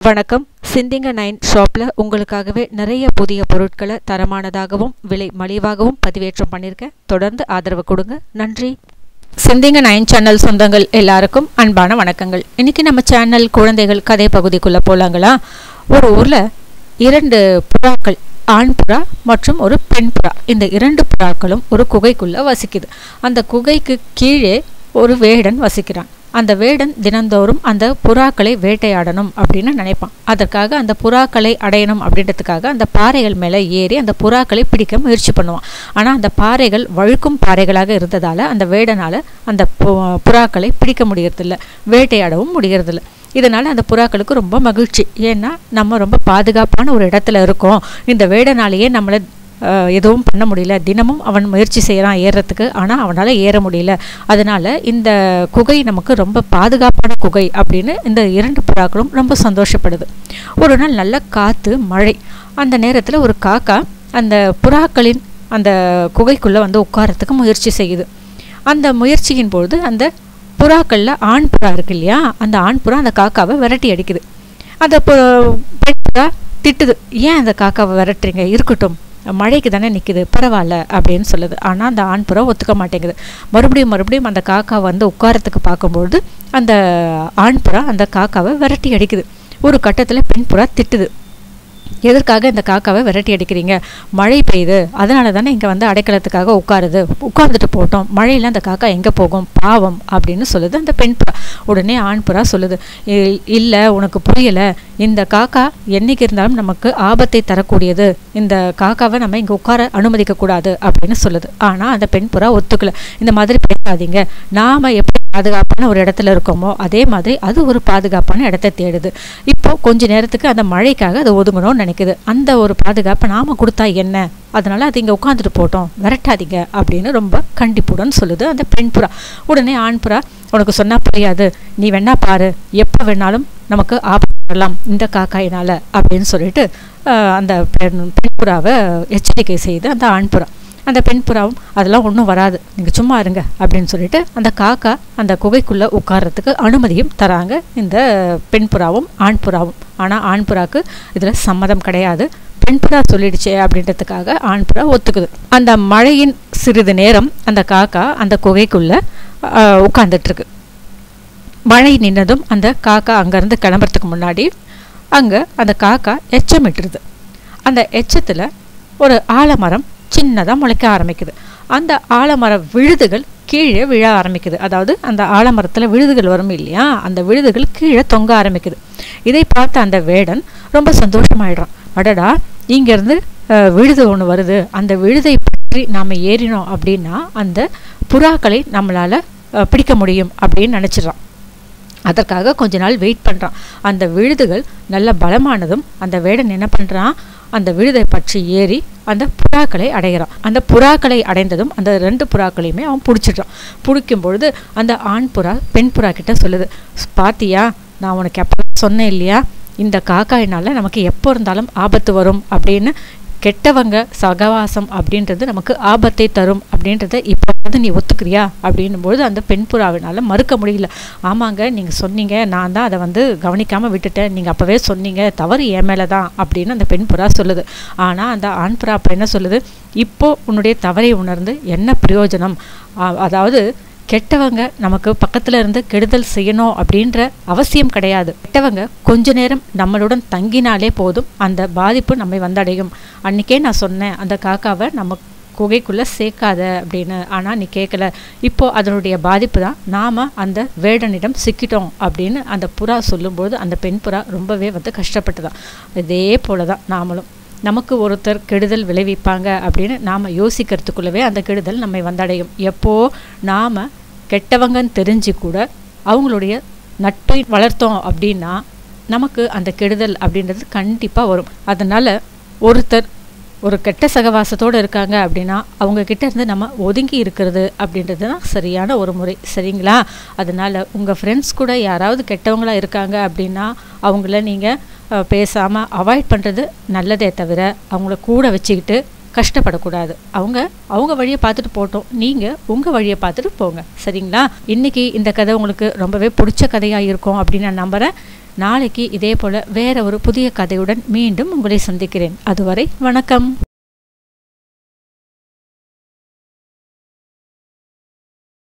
வணக்கம் சிந்திங்க நைன் ஷாப்பில் உங்களுக்காகவே நிறைய புதிய பொருட்களை தரமானதாகவும் விலை மலிவாகவும் பதிவேற்றம் பண்ணியிருக்கேன் தொடர்ந்து ஆதரவு கொடுங்க நன்றி சிந்திங்க நைன் சேனல் சொந்தங்கள் எல்லாருக்கும் அன்பான வணக்கங்கள் இன்னைக்கு நம்ம சேனல் குழந்தைகள் கதை பகுதிக்குள்ளே போகலாங்களா ஒரு ஊரில் இரண்டு புறாக்கள் ஆண் புறா மற்றும் ஒரு பெண் புறா இந்த இரண்டு புறாக்களும் ஒரு குகைக்குள்ளே வசிக்குது அந்த குகைக்கு கீழே ஒரு வேடன் வசிக்கிறான் அந்த வேடன் தினந்தோறும் அந்த புறாக்களை வேட்டையாடணும் அப்படின்னு நினைப்பான் அதற்காக அந்த புறாக்களை அடையணும் அப்படின்றதுக்காக அந்த பாறைகள் மேலே ஏறி அந்த புறாக்களை பிடிக்க முயற்சி பண்ணுவான் ஆனால் அந்த பாறைகள் வழுக்கும் பாறைகளாக இருந்ததால் அந்த வேடனால் அந்த புறாக்களை பிடிக்க முடியறதில்ல வேட்டையாடவும் முடியறதில்ல இதனால் அந்த புறாக்களுக்கு ரொம்ப மகிழ்ச்சி ஏன்னா நம்ம ரொம்ப பாதுகாப்பான ஒரு இடத்துல இருக்கோம் இந்த வேடனாலேயே நம்மளை எதுவும் பண்ண முடியல தினமும் அவன் முயற்சி செய்கிறான் ஏறுறதுக்கு ஆனால் அவனால் ஏற முடியல அதனால் இந்த குகை நமக்கு ரொம்ப பாதுகாப்பான குகை அப்படின்னு இந்த இரண்டு புறாக்களும் ரொம்ப சந்தோஷப்படுது ஒரு நாள் நல்ல காற்று மழை அந்த நேரத்தில் ஒரு காக்கா அந்த புறாக்களின் அந்த குகைக்குள்ளே வந்து உட்காரத்துக்கு முயற்சி செய்யுது அந்த முயற்சியின் பொழுது அந்த புறாக்களில் ஆண் புறா இருக்கு இல்லையா அந்த ஆண் புறா அந்த காக்காவை விரட்டி அடிக்குது அந்த பெண் புறா திட்டுது ஏன் அந்த காக்காவை விரட்டுறீங்க இருக்கட்டும் மழைக்கு தானே நிற்கிது பரவாயில்ல அப்படின்னு சொல்லுது ஆனால் அந்த ஆண் புறா ஒத்துக்க மாட்டேங்குது மறுபடியும் மறுபடியும் அந்த காக்கா வந்து உட்காரத்துக்கு பார்க்கும்பொழுது அந்த ஆண் புறா அந்த காக்காவை விரட்டி அடிக்குது ஒரு கட்டத்தில் பெண் புறா திட்டுது எதற்காக இந்த காக்காவை விரட்டி அடிக்கிறீங்க மழை பெய்யுது அதனால தானே இங்கே வந்து அடைக்கலத்துக்காக உட்காருது உட்கார்ந்துட்டு போட்டோம் மழையில் அந்த காக்கா எங்கே போகும் பாவம் அப்படின்னு சொல்லுது அந்த பெண் புறா உடனே ஆண் புறா சொல்லுது இல்லை உனக்கு புரியலை இந்த காக்கா என்னைக்கு இருந்தாலும் நமக்கு ஆபத்தை தரக்கூடியது இந்த காக்காவை நம்ம இங்கே உட்கார அனுமதிக்க கூடாது அப்படின்னு சொல்லுது ஆனால் அந்த பெண் புறா ஒத்துக்கல இந்த மாதிரி பேசாதீங்க நாம் எப்படி பாதுகாப்பான ஒரு இடத்துல இருக்கோமோ அதே மாதிரி அது ஒரு பாதுகாப்பான இடத்த தேடுது இப்போ கொஞ்ச நேரத்துக்கு அந்த மழைக்காக அது ஒதுங்கணும்னு நினைக்குது அந்த ஒரு பாதுகாப்பை நாம் கொடுத்தா என்ன அதனால் அது இங்கே உட்காந்துட்டு போட்டோம் விரட்டாதீங்க அப்படின்னு ரொம்ப கண்டிப்புடன் சொல்லுது அந்த பெண் புறா உடனே ஆண் புறா உனக்கு சொன்னால் புரியாது நீ வேணா பாரு எப்போ வேணாலும் நமக்கு ஆபத்து வரலாம் இந்த காக்காயினால் அப்படின்னு சொல்லிட்டு அந்த பெண் பெண் புறாவை எச்சரிக்கை செய்து அந்த ஆண் புறா அந்த பெண் புறாவும் அதெல்லாம் ஒன்றும் வராது நீங்கள் சும்மா இருங்க அப்படின்னு சொல்லிட்டு அந்த காக்கா அந்த குகைக்குள்ளே உட்கார்றதுக்கு அனுமதியும் தராங்க இந்த பெண் புறாவும் ஆண் புறாவும் ஆனால் ஆண் புறாக்கு இதில் சம்மதம் கிடையாது பெண் புறா சொல்லிடுச்சே அப்படின்றதுக்காக ஆண் புறா ஒத்துக்குது அந்த மழையின் சிறிது நேரம் அந்த காக்கா அந்த குகைக்குள்ளே உட்காந்துட்ருக்கு மழை நின்னதும் அந்த காக்கா அங்கேருந்து கிளம்புறதுக்கு முன்னாடி அங்கே அந்த காக்கா எச்சமிட்டுருது அந்த எச்சத்தில் ஒரு ஆலமரம் சின்னதாக முளைக்க ஆரம்பிக்குது அந்த ஆலமர விழுதுகள் கீழே விழ ஆரம்பிக்குது அதாவது அந்த ஆலமரத்தில் விழுதுகள் வரும் இல்லையா அந்த விழுதுகள் கீழே தொங்க ஆரம்பிக்குது இதை பார்த்த அந்த வேடன் ரொம்ப சந்தோஷமாயிடுறான் அடடா இங்கேருந்து விழுது ஒன்று வருது அந்த விழுதை பற்றி நாம் ஏறினோம் அப்படின்னா அந்த புறாக்களை நம்மளால் பிடிக்க முடியும் அப்படின்னு நினச்சிட்றான் அதற்காக கொஞ்ச நாள் வெயிட் பண்ணுறான் அந்த விழுதுகள் நல்ல பலமானதும் அந்த வேடன் என்ன பண்ணுறான் அந்த விழுதை பற்றி ஏறி அந்த புறாக்களை அடைகிறான் அந்த புறாக்களை அடைந்ததும் அந்த ரெண்டு புறாக்களையுமே அவன் பிடிச்சிடுறான் பிடிக்கும் பொழுது அந்த ஆண் புறா பெண் புறா கிட்ட சொல்லுது பாத்தியா நான் உனக்கு எப்போ சொன்னேன் இல்லையா இந்த காக்காயினால் நமக்கு எப்போ இருந்தாலும் ஆபத்து வரும் அப்படின்னு கெட்டவங்க சகவாசம் அப்படின்றது நமக்கு ஆபத்தை தரும் அப்படின்றத இப்போ வந்து நீ ஒத்துக்கிறியா அப்படின்னும்பொழுது அந்த பெண் புறாவினால் மறுக்க முடியல ஆமாங்க நீங்கள் சொன்னீங்க நான் தான் அதை வந்து கவனிக்காமல் விட்டுட்டேன் நீங்கள் அப்போவே சொன்னீங்க தவறு என் மேலே தான் அப்படின்னு அந்த பெண் புறா சொல்லுது ஆனால் அந்த ஆண் புறா அப்போ என்ன சொல்லுது இப்போது உன்னுடைய தவறை உணர்ந்து என்ன பிரயோஜனம் அதாவது கெட்டவங்க நமக்கு பக்கத்தில் இருந்து கெடுதல் செய்யணும் அப்படின்ற அவசியம் கிடையாது கெட்டவங்க கொஞ்ச நேரம் நம்மளுடன் தங்கினாலே போதும் அந்த பாதிப்பு நம்மை வந்தடையும் அன்றைக்கே நான் சொன்னேன் அந்த காக்காவை நம்ம குகைக்குள்ளே சேர்க்காத அப்படின்னு ஆனால் நீ கேட்கல இப்போ அதனுடைய பாதிப்பு தான் நாம் அந்த வேடனிடம் சிக்கிட்டோம் அப்படின்னு அந்த புறா சொல்லும்போது அந்த பெண் புறா ரொம்பவே வந்து கஷ்டப்பட்டுதான் இதே போல தான் நாமளும் நமக்கு ஒருத்தர் கெடுதல் விளைவிப்பாங்க அப்படின்னு நாம் யோசிக்கிறதுக்குள்ளவே அந்த கெடுதல் நம்மை வந்தடையும் எப்போ நாம் கெட்டவங்கன்னு தெரிஞ்சு கூட அவங்களுடைய நட்பை வளர்த்தோம் அப்படின்னா நமக்கு அந்த கெடுதல் அப்படின்றது கண்டிப்பாக வரும் அதனால் ஒருத்தர் ஒரு கெட்ட சகவாசத்தோடு இருக்காங்க அப்படின்னா அவங்க கிட்ட இருந்து நம்ம ஒதுங்கி இருக்கிறது அப்படின்றது தான் சரியான ஒரு முறை சரிங்களா அதனால் உங்கள் ஃப்ரெண்ட்ஸ் கூட யாராவது கெட்டவங்களாக இருக்காங்க அப்படின்னா அவங்கள நீங்கள் பேசாமல் அவாய்ட் பண்ணுறது நல்லதே தவிர அவங்கள கூட வச்சுக்கிட்டு கஷ்டப்படக்கூடாது அவங்க அவங்க வழியை பார்த்துட்டு போட்டோம் நீங்கள் உங்கள் வழியை பார்த்துட்டு போங்க சரிங்களா இன்றைக்கி இந்த கதை உங்களுக்கு ரொம்பவே பிடிச்ச கதையாக இருக்கும் அப்படின்னு நான் நம்புகிறேன் நாளைக்கு இதே போல் வேற ஒரு புதிய கதையுடன் மீண்டும் உங்களை சந்திக்கிறேன் அதுவரை வணக்கம்